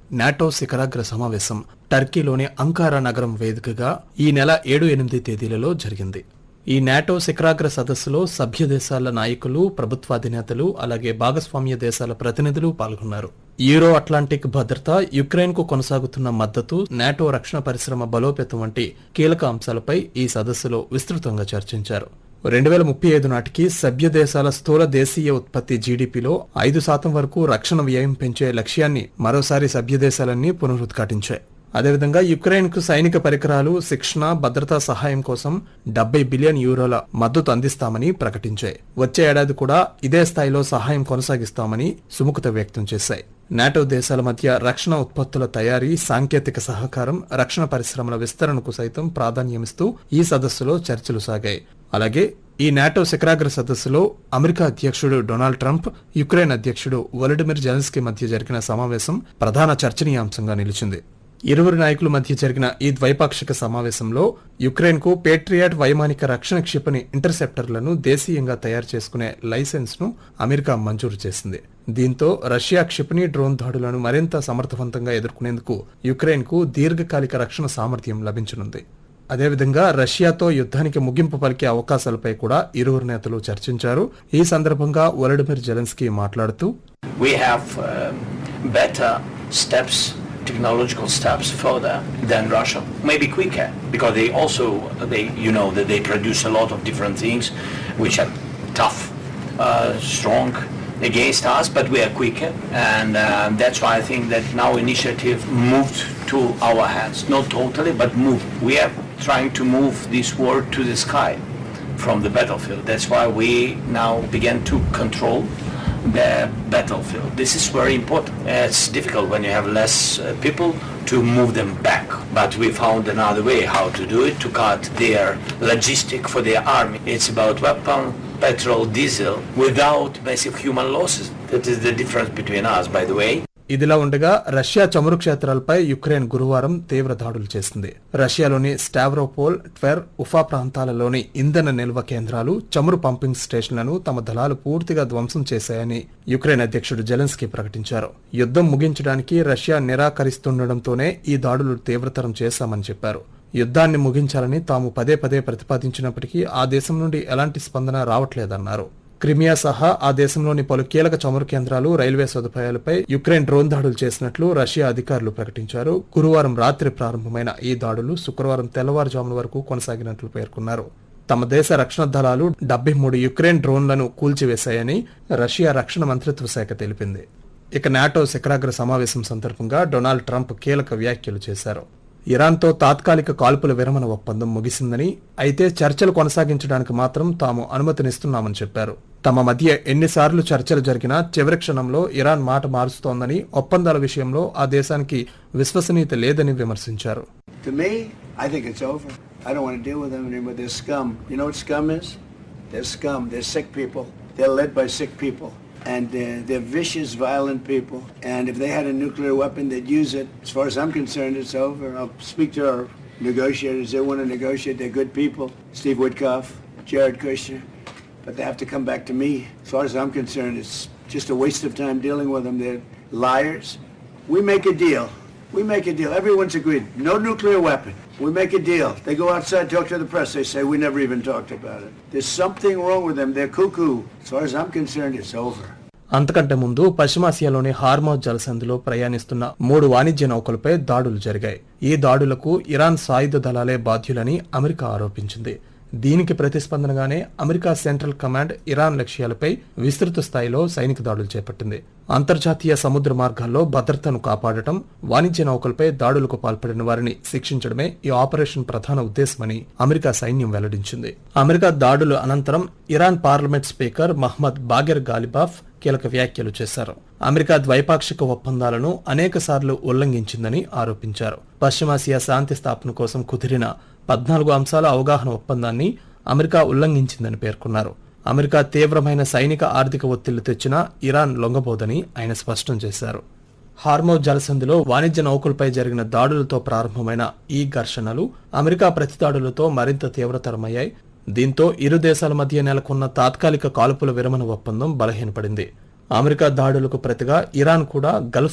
NATO శిఖరాగ్ర సమావేశం టర్కీలోని అంకారా నగరం వేదికగా ఈ నెల ఏడు ఎనిమిది తేదీలలో జరిగింది ఈ నాటో శిఖరాగ్ర సదస్సులో సభ్య దేశాల నాయకులు ప్రభుత్వాధినేతలు అలాగే భాగస్వామ్య దేశాల ప్రతినిధులు పాల్గొన్నారు యూరో అట్లాంటిక్ భద్రత యుక్రెయిన్ కు కొనసాగుతున్న మద్దతు నాటో రక్షణ పరిశ్రమ బలోపేతం వంటి కీలక అంశాలపై ఈ సదస్సులో విస్తృతంగా చర్చించారు రెండు వేల ముప్పై ఐదు నాటికి సభ్య దేశాల స్థూల దేశీయ ఉత్పత్తి జీడీపీలో ఐదు శాతం వరకు రక్షణ వ్యయం పెంచే లక్ష్యాన్ని మరోసారి సభ్య దేశాలన్నీ పునరుద్ఘాటించాయి అదేవిధంగా యుక్రెయిన్ కు సైనిక పరికరాలు శిక్షణ భద్రతా సహాయం కోసం డెబ్బై బిలియన్ యూరోల మద్దతు అందిస్తామని ప్రకటించాయి వచ్చే ఏడాది కూడా ఇదే స్థాయిలో సహాయం కొనసాగిస్తామని సుముఖత వ్యక్తం చేశాయి నాటో దేశాల మధ్య రక్షణ ఉత్పత్తుల తయారీ సాంకేతిక సహకారం రక్షణ పరిశ్రమల విస్తరణకు సైతం ప్రాధాన్యమిస్తూ ఈ సదస్సులో చర్చలు సాగాయి అలాగే ఈ నాటో శిఖరాగ్ర సదస్సులో అమెరికా అధ్యక్షుడు డొనాల్డ్ ట్రంప్ యుక్రెయిన్ అధ్యక్షుడు వొలడిమిర్ జెలెన్స్కీ మధ్య జరిగిన సమావేశం ప్రధాన చర్చనీయాంశంగా నిలిచింది ఇరువురు నాయకుల మధ్య జరిగిన ఈ ద్వైపాక్షిక సమావేశంలో యుక్రెయిన్ కు పేట్రియాట్ వైమానిక రక్షణ క్షిపణి ఇంటర్సెప్టర్లను దేశీయంగా తయారు చేసుకునే లైసెన్స్ ను అమెరికా మంజూరు చేసింది దీంతో రష్యా క్షిపణి డ్రోన్ దాడులను మరింత సమర్థవంతంగా ఎదుర్కొనేందుకు యుక్రెయిన్ కు దీర్ఘకాలిక రక్షణ సామర్థ్యం లభించనుంది అదేవిధంగా రష్యాతో యుద్ధానికి ముగింపు పలికే అవకాశాలపై కూడా ఇరువురు నేతలు చర్చించారు ఈ సందర్భంగా వొలడిమిర్ జెలెన్స్కీ మాట్లాడుతూ we have um, better steps, technological steps further than Russia. Maybe quicker because they also they you know that they produce a lot of different things which are tough, uh, strong against us, but we are quicker, and uh, that's why I think that now initiative moved to our hands, not totally, but moved. We are trying to move this war to the sky from the battlefield. That's why we now begin to control the battlefield. This is very important. It's difficult when you have less uh, people to move them back, but we found another way how to do it to cut their logistic for their army. It's about weapon, petrol, diesel without massive human losses. That is the difference between us, by the way. ఇదిలా ఉండగా Russia చమురు క్షేత్రాలపై Ukraine గురువారం తీవ్ర దాడులు చేసింది రష్యాలోని Stavropol ట్వెర్ Ufa ప్రాంతాలలోని ఇంధన నిల్వ కేంద్రాలు చమురు పంపింగ్ స్టేషన్లను తమ దళాలు పూర్తిగా ధ్వంసం చేశాయని యుక్రెయిన్ అధ్యక్షుడు జెలెన్స్కీ ప్రకటించారు యుద్ధం ముగించడానికి రష్యా నిరాకరిస్తుండటంతోనే ఈ దాడులు తీవ్రతరం చేశామని చెప్పారు యుద్ధాన్ని ముగించాలని తాము పదే పదే ప్రతిపాదించినప్పటికీ ఆ దేశం నుండి ఎలాంటి స్పందన రావట్లేదన్నారు క్రిమియా సహా ఆ దేశంలోని పలు కీలక చమురు కేంద్రాలు రైల్వే సదుపాయాలపై యుక్రెయిన్ డ్రోన్ దాడులు చేసినట్లు రష్యా అధికారులు ప్రకటించారు గురువారం రాత్రి ప్రారంభమైన ఈ దాడులు శుక్రవారం తెల్లవారుజామున వరకు కొనసాగినట్లు పేర్కొన్నారు తమ దేశ రక్షణ దళాలు డెబ్బై మూడు యుక్రెయిన్ డ్రోన్లను కూల్చివేశాయని రష్యా రక్షణ మంత్రిత్వ శాఖ తెలిపింది ఇక నాటో శిఖరాగ్ర సమావేశం సందర్భంగా డొనాల్డ్ ట్రంప్ కీలక వ్యాఖ్యలు చేశారు ఇరాన్తో తాత్కాలిక కాల్పుల విరమణ ఒప్పందం ముగిసిందని అయితే చర్చలు కొనసాగించడానికి మాత్రం తాము అనుమతినిస్తున్నామని చెప్పారు తమ మధ్య ఎన్నిసార్లు చర్చలు జరిగినా చివరి క్షణంలో ఇరాన్ మాట మారుస్తోందని ఒప్పందాల విషయంలో ఆ దేశానికి విశ్వసనీయత లేదని విమర్శించారు To me, I think it's over. I don't want to deal with them anymore. They're scum. You know what scum is? They're scum. They're sick people. They're led by sick people. And uh, they're vicious, violent people. And if they had a nuclear weapon, they'd use it. As far as I'm concerned, it's over. I'll speak to our negotiators. They want to negotiate. They're good people. Steve Woodcoff, Jared Kushner. But they have to come back to me. As far as I'm concerned, it's just a waste of time dealing with them. They're liars. We make a deal. We make a deal. Everyone's agreed. No nuclear weapon. We make a deal. They go outside, talk to the press. They say, we never even talked about it. There's something wrong with them. They're cuckoo. As far as I'm concerned, it's over. అంతకంటే ముందు పశ్చిమాసియాలోని Hormuz జలసంధిలో ప్రయాణిస్తున్న మూడు వాణిజ్య నౌకలపై దాడులు జరిగాయి ఈ దాడులకు Iran సాయుధ దళాలే బాధ్యులని అమెరికా ఆరోపించింది దీనికి ప్రతిస్పందనగానే అమెరికా సెంట్రల్ కమాండ్ ఇరాన్ లక్ష్యాలపై విస్తృత స్థాయిలో సైనిక దాడులు చేపట్టింది అంతర్జాతీయ సముద్ర మార్గాల్లో భద్రతను కాపాడటం వాణిజ్య నౌకలపై దాడులకు పాల్పడిన వారిని శిక్షించడమే ఈ ఆపరేషన్ ప్రధాన ఉద్దేశమని అమెరికా సైన్యం వెల్లడించింది అమెరికా దాడుల అనంతరం Iran parliament speaker Mohammad Bagher Ghalibaf కీలక వ్యాఖ్యలు చేశారు అమెరికా ద్వైపాక్షిక ఒప్పందాలను అనేక సార్లు ఉల్లంఘించిందని ఆరోపించారు పశ్చిమాసియా శాంతి స్థాపన కోసం కుదిరిన పద్నాలుగు అంశాల అవగాహన ఒప్పందాన్ని అమెరికా ఉల్లంఘించిందని పేర్కొన్నారు అమెరికా తీవ్రమైన సైనిక ఆర్థిక ఒత్తిళ్లు తెచ్చినా ఇరాన్ లొంగబోదని ఆయన స్పష్టం చేశారు హార్మో జలసంధిలో వాణిజ్య నౌకలపై జరిగిన దాడులతో ప్రారంభమైన ఈ ఘర్షణలు అమెరికా ప్రతిదాడులతో మరింత తీవ్రతరమయ్యాయి దీంతో ఇరు దేశాల మధ్య నెలకొన్న తాత్కాలిక కాల్పుల విరమణ ఒప్పందం బలహీనపడింది అమెరికా దాడులకు ప్రతిగా ఇరాన్ కూడా గల్ఫ్